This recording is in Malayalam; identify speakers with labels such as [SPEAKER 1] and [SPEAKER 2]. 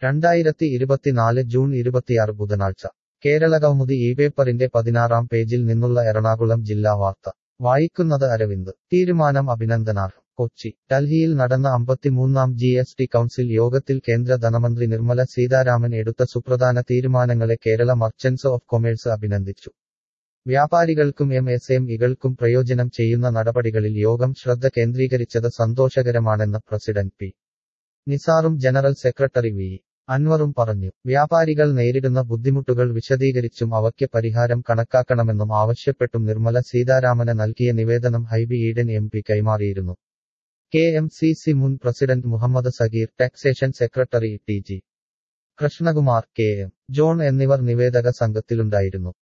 [SPEAKER 1] രണ്ടായിരത്തി ഇരുപത്തിനാല് ജൂൺ ഇരുപത്തിയാറ് ബുധനാഴ്ച കേരളകൗമുദി ഈ പേപ്പറിന്റെ പതിനാറാം പേജിൽ നിന്നുള്ള എറണാകുളം ജില്ലാ വാർത്ത വായിക്കുന്നത് അരവിന്ദ് തീരുമാനം അഭിനന്ദനാർഹം കൊച്ചി ഡൽഹിയിൽ നടന്ന അമ്പത്തിമൂന്നാം ജി എസ് ടി കൗൺസിൽ യോഗത്തിൽ കേന്ദ്ര ധനമന്ത്രി നിർമ്മല സീതാരാമൻ എടുത്ത സുപ്രധാന തീരുമാനങ്ങളെ കേരള മർച്ചന്റ്സ് ഓഫ് കൊമേഴ്സ് അഭിനന്ദിച്ചു വ്യാപാരികൾക്കും എം എസ് എം ഇകൾക്കും പ്രയോജനം ചെയ്യുന്ന നടപടികളിൽ യോഗം ശ്രദ്ധ കേന്ദ്രീകരിച്ചത് സന്തോഷകരമാണെന്ന് പ്രസിഡന്റ് പി നിസാറും ജനറൽ സെക്രട്ടറി വി അൻവറും പറഞ്ഞു വ്യാപാരികൾ നേരിടുന്ന ബുദ്ധിമുട്ടുകൾ വിശദീകരിച്ചും അവയ്ക്ക് പരിഹാരം കണക്കാക്കണമെന്നും ആവശ്യപ്പെട്ടും നിർമ്മല സീതാരാമന് നൽകിയ നിവേദനം ഹൈബി ഈഡൻ എം പി കൈമാറിയിരുന്നു കെ എം സി സി മുൻ president Muhammad Sageer taxation secretary T G Krishnakumar K M John എന്നിവർ നിവേദക സംഘത്തിലുണ്ടായിരുന്നു